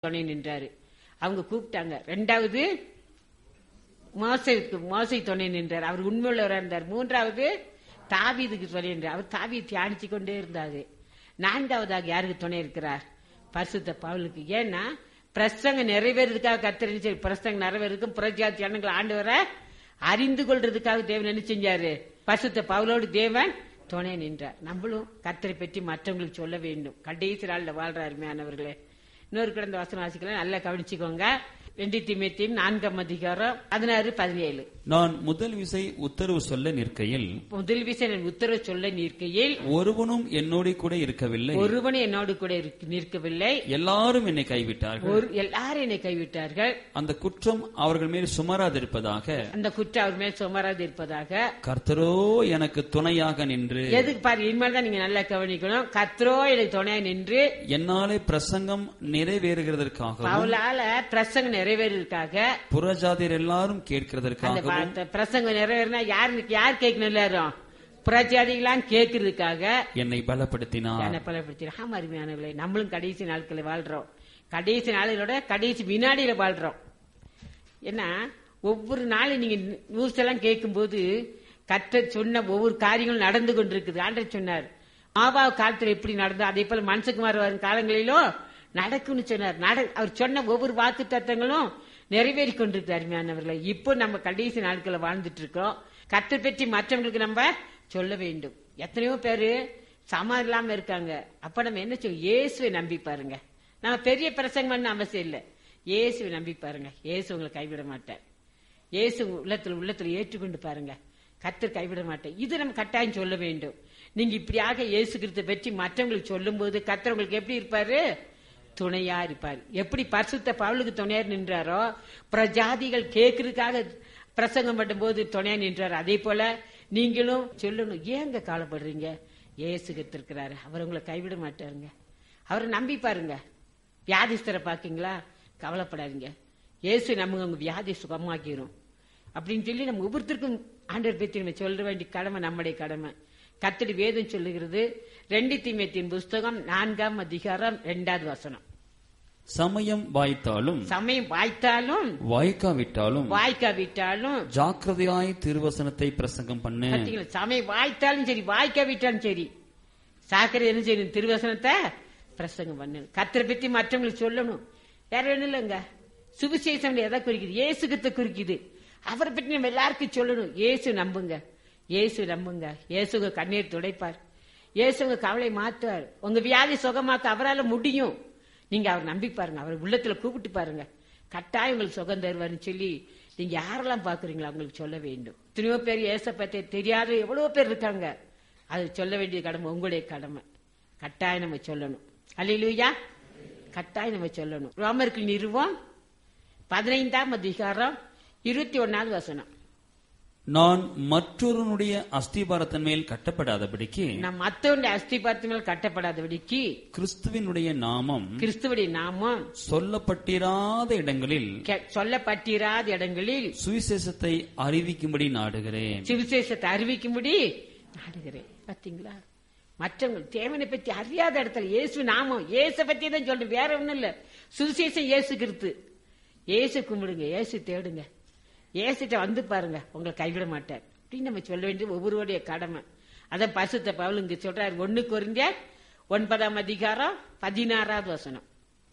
துணை நின்றாரு அவங்க கூப்பிட்டாங்க ரெண்டாவது மோசைக்கு மோசை துணை நின்றார் அவர் உண்மையுள்ளவராக இருந்தார் மூன்றாவது தாவீதுக்கு துணை நின்றார் அவர் தாவீது தியானிச்சு கொண்டே இருந்தாரு நான்காவதாக யாருக்கு துணை இருக்கிறார் பரிசுத்த பவுலுக்கு ஏன்னா பிரசங்க நிறைவேறதுக்காக கத்திரிச்சு சரி பிரசங்க நிறைவேறதுக்கும் புரட்சியார் ஜனங்கள் ஆண்டவரை அறிந்து கொள்றதுக்காக தேவன் என்ன செஞ்சாரு பரிசுத்த பவுலோடு தேவன் துணை நின்றார் நம்மளும் கத்தரை பற்றி மற்றவங்களுக்கு சொல்ல வேண்டும் கடைசி நாள்ல வாழ்ற அருமையானவர்களே இன்னொரு கிடந்த வசனம் வாசிக்கலாம் நல்லா கவனிச்சுக்கோங்க ரெண்டு திமுத்தின் நான்காம் அதிகாரம் பதினாறு பதினேழு நான் முதல் விசை உத்தரவு சொல்ல நிற்கையில் முதல் விஷயம் உத்தரவு சொல்ல நிற்கையில் ஒருவனும் என்னோட கூட இருக்கவில்லை ஒருவன் என்னோடு கூட இருக்க- நிற்கவில்லை எல்லாரும் என்னை கைவிட்டார்கள் ஒரு எல்லாரும் என்னை கைவிட்டார்கள் அந்த குற்றம் அவர்கள் மேல் சுமராதிருப்பதாக அந்த குற்றம் அவர் மேல் சுமராது இருப்பதாக கர்த்தரோ எனக்கு துணையாக நின்று எதுக்கு பாரு இனிமேல் தான் நீங்க நல்லா கவனிக்கணும் கத்ரோ எனக்கு துணையா நின்று என்னாலே பிரசங்கம் நிறைவேறுகிறதற்காகவும் அவளால பிரசங்கம் நிறைவேறதுக்காக புறஜாதியர் எல்லாரும் அந்த கேட்கிறதற்காகவும் வார்த்தை பிரசங்கம் நிறைவேறினா யாருக்கு யார் கேட்கணும் எல்லாரும் புரட்சியாதிகளாம் கேட்கறதுக்காக என்னை பலப்படுத்தினார் என்ன பலப்படுத்தி ஆமா அருமையானவர்களே நம்மளும் கடைசி நாட்களில் வாழ்றோம் கடைசி நாளிலோட கடைசி வினாடியில வாழ்றோம் ஏன்னா ஒவ்வொரு நாளும் நீங்க நியூஸ் எல்லாம் கேட்கும்போது கத்த சொன்ன ஒவ்வொரு காரியங்களும் நடந்து கொண்டிருக்குது ஆண்டர் சொன்னார் மாவா காலத்துல எப்படி நடந்தோ அதே போல மனுஷகுமார் வரும் காலங்களிலும் நடக்கும்னு சொன்னார் நட அவர் சொன்ன ஒவ்வொரு வாக்கு தத்தங்களும் நிறைவேறி கொண்டிருக்கு அருமையானவர்களை இப்போ நம்ம கடைசி நாட்களை வாழ்ந்துட்டு இருக்கோம் கத்தை பற்றி மற்றவங்களுக்கு நம்ம சொல்ல வேண்டும் எத்தனையோ பேரு சமாதானம் இல்லாம இருக்காங்க அப்ப நம்ம என்ன சொல்ல இயேசுவை நம்பி பாருங்க நம்ம பெரிய பிரசங்கம் பண்ண அவசியம் இல்லை இயேசுவை நம்பி பாருங்க இயேசு உங்களை கைவிட மாட்டார் இயேசு உள்ளத்துல உள்ளத்துல ஏற்றுக்கொண்டு பாருங்க கத்தர் கைவிட மாட்டேன் இது நம்ம கட்டாயம் சொல்ல வேண்டும் நீங்க இப்படியாக இயேசு கிறிஸ்து பற்றி மற்றவங்களுக்கு சொல்லும்போது கத்தர் உங்களுக்கு எப்படி இருப்பாரு துணையா இருப்பார் எப்படி பரிசுத்த பவுலுக்கு துணையா நின்றாரோ பிரஜாதிகள் கேட்கறதுக்காக பிரசங்கம் பண்ணும்போது துணையா நின்றார் அதே போல நீங்களும் சொல்லணும் ஏங்க கவலைப்படுறீங்க இயேசு கிறிஸ்து இருக்கிறாரு அவர் உங்களை கைவிட மாட்டாருங்க அவரை நம்பி பாருங்க வியாதிஸ்தரை பாக்கீங்களா கவலைப்படாதீங்க இயேசு நம்ம உங்க வியாதி சுகமாக்கிரும் அப்படின்னு சொல்லி நம்ம ஒவ்வொருத்தருக்கும் ஆண்டவர் பற்றி நம்ம சொல்ல வேண்டிய கடமை நம்முடைய கடமை கத்தடி வேதம் சொல்லுகிறது ரெண்டு தீமையத்தின் புஸ்தகம் நான்காம் அதிகாரம் ரெண்டாவது வசனம் சமயம் வாய்த்தாலும் சமயம் வாய்த்தாலும் வாய்க்காவிட்டாலும் வாய்க்காவிட்டாலும் ஜாக்கிரதையாய் திருவசனத்தை பிரசங்கம் பண்ணு பாத்தீங்களா சமயம் வாய்த்தாலும் சரி வாய்க்காவிட்டாலும் சரி சாக்கரை என்ன செய்யணும் திருவசனத்தை பிரசங்கம் பண்ணு கத்தரை பத்தி மற்றவங்களுக்கு சொல்லணும் வேற ஒண்ணும் இல்லைங்க சுவிசேஷம் எதை குறிக்குது இயேசுகத்தை குறிக்குது அவரை பற்றி நம்ம எல்லாருக்கும் சொல்லணும் இயேசு நம்புங்க இயேசு நம்புங்க இயேசு உங்க கண்ணீர் துடைப்பார் இயேசு உங்க கவலை மாத்துவார் உங்க வியாதி சுகமாக்க அவரால முடியும் நீங்க அவர் நம்பி பாருங்க அவர் உள்ளத்துல கூப்பிட்டு பாருங்க கட்டாயம் உங்களுக்கு சுகம் தருவார்னு சொல்லி நீங்க யாரெல்லாம் பாக்குறீங்களோ அவங்களுக்கு சொல்ல வேண்டும் எத்தனையோ பேர் ஏச பத்தி தெரியாத எவ்வளவு பேர் இருக்காங்க அது சொல்ல வேண்டிய கடமை உங்களுடைய கடமை கட்டாயம் நம்ம சொல்லணும் அல்லையா கட்டாயம் நம்ம சொல்லணும் ரோமருக்கு நிறுவம் பதினைந்தாம் அதிகாரம் இருபத்தி ஒன்னாவது வசனம் நான் மற்றொருனுடைய அஸ்திபாரத்தின் மேல் கட்டப்படாதபடிக்கு நம் மத்தவனுடைய அஸ்திபாரத்து மேல் கட்டப்படாதபடிக்கு கிறிஸ்துவினுடைய நாமம் கிறிஸ்துவடைய நாமம் சொல்லப்பட்டிராத இடங்களில் கெ- சொல்லப்பட்டிராத இடங்களில் சுவிசேஷத்தை அறிவிக்கும்படி நாடுகிறேன் சுவிசேஷத்தை அறிவிக்கும்படி நாடுகிறேன் பாத்தீங்களா மற்றவங்க தேவனை பத்தி அறியாத இடத்துல இயேசு நாமம் இயேசு பத்தி தான் சொல்றேன் வேற ஒண்ணும் இல்ல சுவிசேஷம் இயேசு கிறிஸ்து இயேசு கும்பிடுங்க இயேசு தேடுங்க இயேசுட்ட வந்து பாருங்க உங்களை கைவிட மாட்டார் அப்படின்னு நம்ம சொல்ல வேண்டியது ஒவ்வொருவருடைய கடமை அதான் பரிசுத்த பவுல் இங்க சொல்றாரு ஒண்ணு குறைஞ்ச ஒன்பதாம் அதிகாரம் பதினாறாவது வசனம்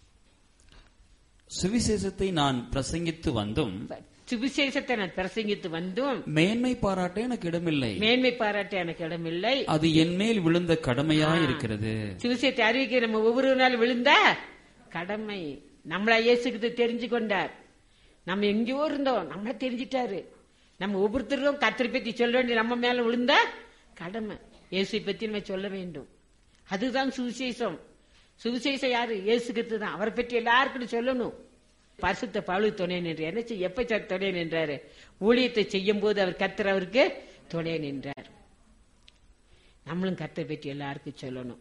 சுவிசேஷத்தை நான் பிரசங்கித்து வந்தும் சுவிசேஷத்தை நான் பிரசங்கித்து வந்தும் மேன்மை பாராட்ட எனக்கு இடமில்லை மேன்மை பாராட்ட எனக்கு இடமில்லை அது என் மேல் விழுந்த கடமையா இருக்கிறது சுவிசேஷத்தை அறிவிக்க நம்ம ஒவ்வொரு நாள் விழுந்த கடமை நம்மளா இயேசுக்கு தெரிஞ்சு கொண்டார் நம்ம எங்கேயோ இருந்தோம் நம்மள தெரிஞ்சிட்டாரு நம்ம ஒவ்வொருத்தருக்கும் கத்திரி பத்தி சொல்ல வேண்டிய நம்ம மேல விழுந்த கடமை இயேசு பத்தி நம்ம சொல்ல வேண்டும் அதுதான் சுவிசேஷம் சுவிசேஷம் யாரு இயேசு கிறிஸ்து தான் அவரை பற்றி எல்லாருக்கும் சொல்லணும் பரிசுத்த பவுலு துணை நின்று என்ன செய்ய எப்ப சார் துணை நின்றாரு ஊழியத்தை செய்யும் போது அவர் கத்தர் அவருக்கு துணை நின்றார் நம்மளும் கத்தை பற்றி எல்லாருக்கும் சொல்லணும்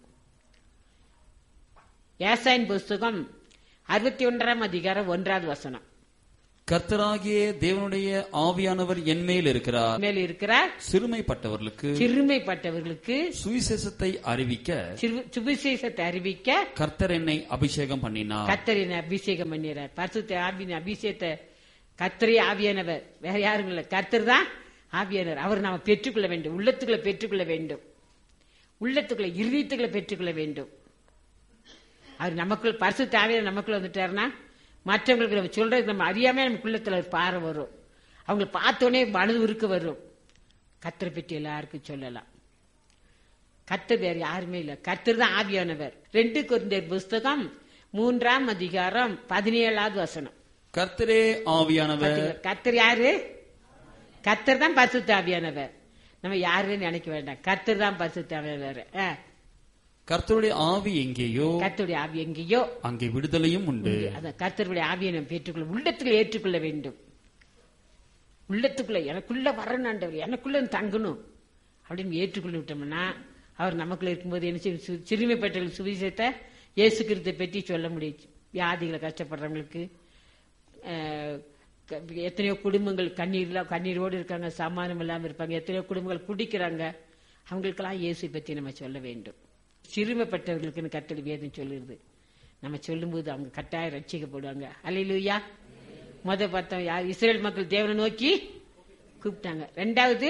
ஏசாயின் புஸ்தகம் அறுபத்தி ஒன்றாம் அதிகாரம் ஒன்றாவது வசனம் கர்த்தராகிய தேவனுடைய ஆவியானவர் என் மேல் இருக்கிறார் மேல் இருக்கிறார் சிறுமைப்பட்டவர்களுக்கு சிறுமைப்பட்டவர்களுக்கு சுவிசேஷத்தை அறிவிக்க சிறு- சுவிசேஷத்தை அறிவிக்க கர்த்தர் என்னை அபிஷேகம் பண்ணினார் கத்தரின் அபிஷேகம் பண்ணிறார் பரிசுத்த ஆவியின் அபிஷேகத்தை கத்தரி ஆவியானவர் வேற யாரும் இல்ல கர்த்தர் தான் ஆவியானவர் அவர் நாம பெற்றுக்கொள்ள வேண்டும் உள்ளத்துக்குள்ள பெற்றுக்கொள்ள வேண்டும் உள்ளத்துக்குள்ள இருதயத்துக்குள்ள பெற்றுக்கொள்ள வேண்டும் அவர் நமக்குள் பரிசுத்த ஆவியானவர் நமக்குள்ள வந்துட்டாருன்னா மற்றவங்களுக்கு நம்ம சொல்றதுக்கு நம்ம அறியாம நம்ம உள்ளத்துல ஒரு பாறை வரும் அவங்களை பார்த்தோன்னே மனது உருக்க வரும் கத்தரை பற்றி எல்லாருக்கும் சொல்லலாம் கர்த்தர் வேற யாருமே இல்ல கர்த்தர் தான் ஆவியானவர் ரெண்டு குருந்தர் புஸ்தகம் மூன்றாம் அதிகாரம் பதினேழாவது வசனம் கர்த்தரே ஆவியானவர் பாத்தீங்களா? கர்த்தர் யாரு கர்த்தர் தான் பரிசுத்த ஆவியானவர் நம்ம யாருன்னு நினைக்க வேண்டாம் கர்த்தர் தான் பரிசுத்த ஆவியானவர் ஆ, கர்த்தருடைய ஆவி எங்கேயோ கர்த்தருடைய ஆவி எங்கேயோ அங்கே விடுதலையும் உண்டு அந்த கர்த்தருடைய ஆவியை நம்ம பெற்றுக்கொள்ள உள்ளத்துக்குள்ள ஏற்றுக்கொள்ள வேண்டும் உள்ளத்துக்குள்ள எனக்குள்ள வரணும் ஆண்டவர் எனக்குள்ள தங்கணும் அப்படின்னு ஏற்றுக்கொண்டு விட்டோம்னா அவர் நமக்குள்ள இருக்கும்போது என்ன செய்யும்? சு- சிறுமைப்பட்டவர்கள் சுவிசேஷத்தை இயேசு கிறிஸ்தை பற்றி சொல்ல முடியும் வியாதிகளை கஷ்டப்படுறவங்களுக்கு அஹ், க- எத்தனையோ குடும்பங்கள் கண்ணீர்ல கண்ணீரோடு இருக்காங்க சமாதானம் இல்லாம இருப்பாங்க எத்தனையோ குடும்பங்கள் குடிக்கிறாங்க அவங்களுக்கெல்லாம் இயேசு பற்றி நம்ம சொல்ல வேண்டும் சிறுமைப்பட்டவர்களுக்குன்னு கட்டளை வேதம் சொல்லுது நம்ம சொல்லும்போது அவங்க கட்டாயம் ரட்சிக்கப்படுவாங்க அல்லையிலுயா முத பார்த்தோம் யார் இஸ்ரேல் மக்கள் தேவனை நோக்கி கூப்பிட்டாங்க ரெண்டாவது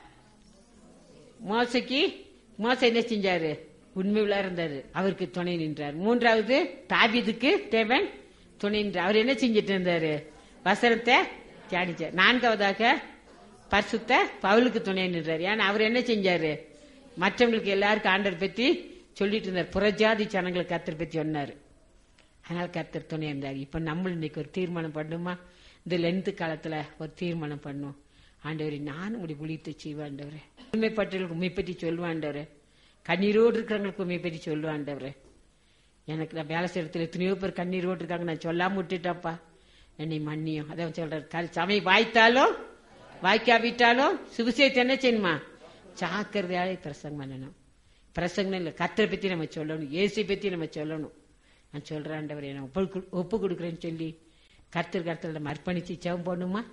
மோசைக்கு மோசை என்ன செஞ்சாரு உண்மையுள்ளா இருந்தாரு அவருக்கு துணை நின்றார் மூன்றாவது தாபீதுக்கு தேவன் துணை நின்றார் அவர் என்ன செஞ்சிட்டு இருந்தாரு வசனத்தை தியானிச்சார் நான்காவதாக பரிசுத்த பவுலுக்கு துணை நின்றார் ஏன்னா அவர் என்ன செஞ்சாரு மற்றவங்களுக்கு எல்லாருக்கும் ஆண்டர் பத்தி சொல்லிட்டு இருந்தார் புறஜாதி ஜனங்களுக்கு கத்தர் பத்தி சொன்னாரு அதனால கர்த்தர் துணை இருந்தார் இப்ப நம்மளும் இன்னைக்கு ஒரு தீர்மானம் பண்ணுமா இந்த லென்த் காலத்துல ஒரு தீர்மானம் பண்ணும் ஆண்டவரே நானும் உடைய புளித்து செய்வேன் ஆண்டவரே உண்மைப்பட்டவர்களுக்கு உண்மை பற்றி சொல்லுவேன் ஆண்டவரே கண்ணீரோடு இருக்கிறவங்களுக்கு உண்மை பற்றி சொல்லுவேன் ஆண்டவரே எனக்கு நான் வேலை செய்யறதுல எத்தனையோ பேர் கண்ணீரோடு இருக்காங்க நான் சொல்லாம விட்டுட்டப்பா என்னை மன்னியும் அதான் சொல்றாரு கல் சமை வாய்த்தாலும் வாய்க்காவிட்டாலும் சுவிசேஷத்தை என்ன செய்யணுமா ஜாக்கிரதையாலே பிரசங்கம் பண்ணணும் பிரசங்கம் இல்லை கத்தரை பத்தி நம்ம சொல்லணும் இயேசை பத்தி நம்ம சொல்லணும் நான் சொல்றேன் ஆண்டவரே நான் ஒப்பு கொடு- ஒப்பு கொடுக்குறேன்னு சொல்லி கர்த்தர் கர்த்தர் நம்ம அர்ப்பணிச்சு ஜெபம் பண்ணுமா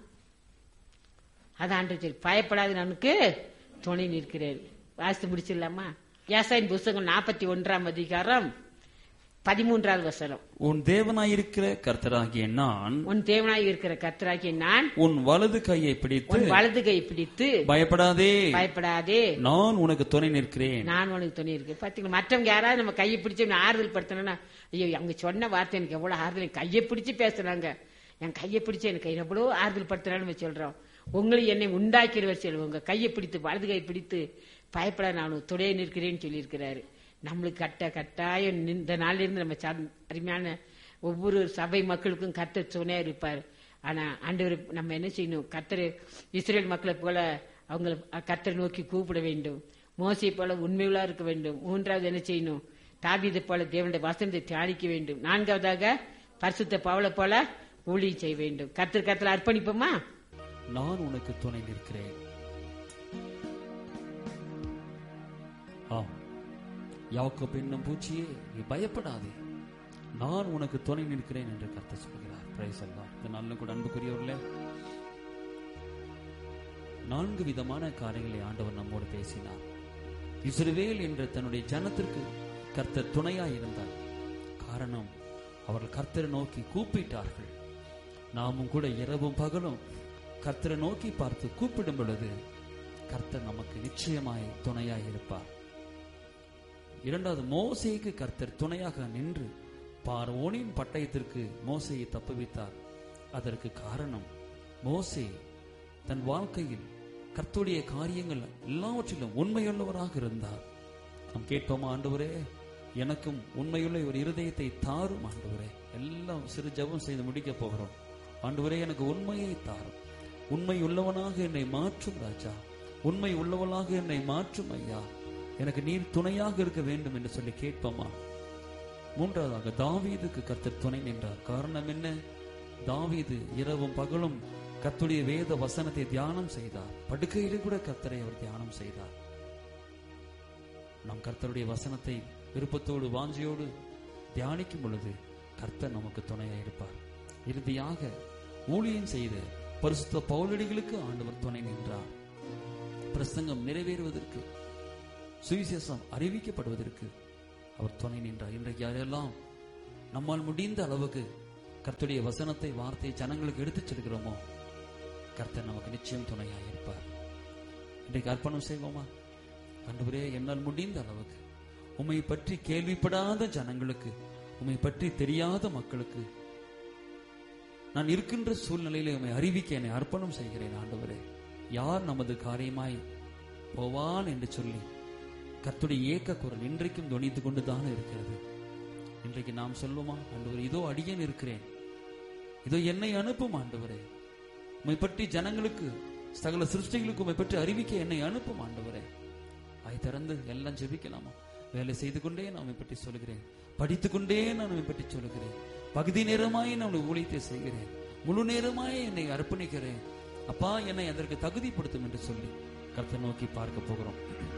அதான் ஆண்டு சொல்லி பயப்படாது நமக்கு துணை நிற்கிறேன் வாசித்து முடிச்சிடலாமா யாசாயின் புஸ்தகம் நாற்பத்தி ஒன்றாம் அதிகாரம் பதிமூன்றாவது வசனம் உன் தேவனாயிருக்கிற கர்த்தராகிய நான் உன் தேவனாய் இருக்கிற கர்த்தராகிய நான் உன் வலது கையை பிடித்து உன் வலது கை பிடித்து பயப்படாதே பயப்படாதே நான் உனக்கு துணை நிற்கிறேன் நான் உனக்கு துணை இருக்கு பாத்தீங்களா மற்றவங்க யாராவது நம்ம கையை பிடிச்சு நம்ம ஆறுதல் படுத்தணும்னா ஐயோ அவங்க சொன்ன வார்த்தை எனக்கு எவ்வளவு ஆறுதல் என் கையை பிடிச்சு பேசுறாங்க என் கையை பிடிச்சு எனக்கு எவ்வளவு ஆறுதல் படுத்துறான்னு நம்ம சொல்றோம் உங்களை என்னை உண்டாக்கிறவர் சொல்லுவோம் உங்க கையை பிடித்து வலது கை பிடித்து பயப்பட நான் உனக்கு துணை நிற்கிறேன்னு சொல்லியிருக்கிறாரு நம்மளுக்கு கட்ட கட்டாயம் நின்- இந்த நாள்ல இருந்து நம்ம சா- அருமையான ஒவ்வொரு சபை மக்களுக்கும் கர்த்தர் துணையா இருப்பார் ஆனா ஆண்டவர் நம்ம என்ன செய்யணும் கர்த்தர் இஸ்ரேல் மக்களை போல அவங்களை கர்த்தரை நோக்கி கூப்பிட வேண்டும் மோசை போல உண்மையுள்ளா இருக்க வேண்டும் மூன்றாவது என்ன செய்யணும் தாபீதை போல தேவனுடைய வசனத்தை தியானிக்க வேண்டும் நான்காவதாக பரிசுத்த பவளை போல ஊழியம் செய்ய வேண்டும் கர்த்தர் கர்த்தர் அர்ப்பணிப்போமா நான் உனக்கு துணை நிற்கிறேன் ஆம் யாக்கோப் என்னும் பூச்சியே நீ பயப்படாதே நான் உனக்கு துணை நிற்கிறேன் என்று கர்த்தர் சொல்கிறார் பிரைஸ் எல்லாம் இந்த நல்ல கூட அன்புக்குரியவர்களே நான்கு விதமான காரியங்களை ஆண்டவர் நம்மோடு பேசினார் இஸ்ரவேல் என்ற தன்னுடைய ஜனத்திற்கு கர்த்தர் துணையாய் இருந்தார் காரணம் அவர்கள் கர்த்தரை நோக்கி கூப்பிட்டார்கள் நாமும் கூட இரவும் பகலும் கர்த்தரை நோக்கி பார்த்து கூப்பிடும் பொழுது கர்த்தர் நமக்கு நிச்சயமாய் துணையாய் இருப்பார் இரண்டாவது மோசேக்கு கர்த்தர் துணையாக நின்று பார்வோனின் பட்டயத்திற்கு மோசையை தப்புவித்தார் அதற்கு காரணம் மோசே தன் வாழ்க்கையில் கர்த்தருடைய காரியங்கள் எல்லாவற்றிலும் உண்மையுள்ளவராக இருந்தார் நாம் கேட்போமா ஆண்டவரே எனக்கும் உண்மையுள்ள ஒரு இருதயத்தை தாரும் ஆண்டவரே எல்லாம் சிறு ஜெபம் செய்து முடிக்க போகிறோம் ஆண்டவரே எனக்கு உண்மையை தாரும் உண்மை உள்ளவனாக என்னை மாற்றும் ராஜா உண்மை உள்ளவனாக என்னை மாற்றும் ஐயா எனக்கு நீர் துணையாக இருக்க வேண்டும் என்று சொல்லி கேட்போமா மூன்றாவதாக தாவீதுக்கு கர்த்தர் துணை நின்றார் காரணம் என்ன தாவீது இரவும் பகலும் கர்த்தருடைய வேத வசனத்தை தியானம் செய்தார் படுக்கையிலே கூட கர்த்தரை அவர் தியானம் செய்தார் நாம் கர்த்தருடைய வசனத்தை விருப்பத்தோடு வாஞ்சியோடு தியானிக்கும் பொழுது கர்த்தர் நமக்கு துணையாக இருப்பார் இறுதியாக ஊழியம் செய்த பரிசுத்த பவுலடிகளுக்கு ஆண்டவர் துணை நின்றார் பிரசங்கம் நிறைவேறுவதற்கு சுவிசேஷம் அறிவிக்கப்படுவதற்கு அவர் துணை நின்றார் இன்றைக்கு யாரெல்லாம் நம்மால் முடிந்த அளவுக்கு கர்த்தருடைய வசனத்தை வார்த்தையை ஜனங்களுக்கு எடுத்துச் செல்கிறோமோ கர்த்தர் நமக்கு நிச்சயம் துணையாக இருப்பார் இன்றைக்கு அர்ப்பணம் செய்வோமா ஆண்டவரே என்னால் முடிந்த அளவுக்கு உம்மை பற்றி கேள்விப்படாத ஜனங்களுக்கு உம்மை பற்றி தெரியாத மக்களுக்கு நான் இருக்கின்ற சூழ்நிலையில உம்மை அறிவிக்க என்னை அர்ப்பணம் செய்கிறேன் ஆண்டவரே யார் நமது காரியமாய் போவான் என்று சொல்லி கர்த்துடைய ஏக்க குரல் இன்றைக்கும் துணித்து கொண்டுதான் இருக்கிறது இன்றைக்கு நாம் சொல்லுமா ஆண்டவர் இதோ அடியேன் இருக்கிறேன் இதோ என்னை அனுப்பும் ஆண்டவரே உம்மை பற்றி ஜனங்களுக்கு சகல சிருஷ்டிகளுக்கு உம்மை பற்றி அறிவிக்க என்னை அனுப்பும் ஆண்டவரே வாய் திறந்து எல்லாம் ஜெபிக்கலாமா வேலை செய்து கொண்டே நான் உம்மை பற்றி சொல்கிறேன் படித்துக் கொண்டே நான் உம்மை பற்றி சொல்கிறேன் பகுதி நேரமாய் நான் உம்மை ஊழியத்தை செய்கிறேன் முழு நேரமாய் என்னை அர்ப்பணிக்கிறேன் அப்பா என்னை அதற்கு தகுதிப்படுத்தும் என்று சொல்லி கர்த்தர் நோக்கி பார்க்க போகிறோம்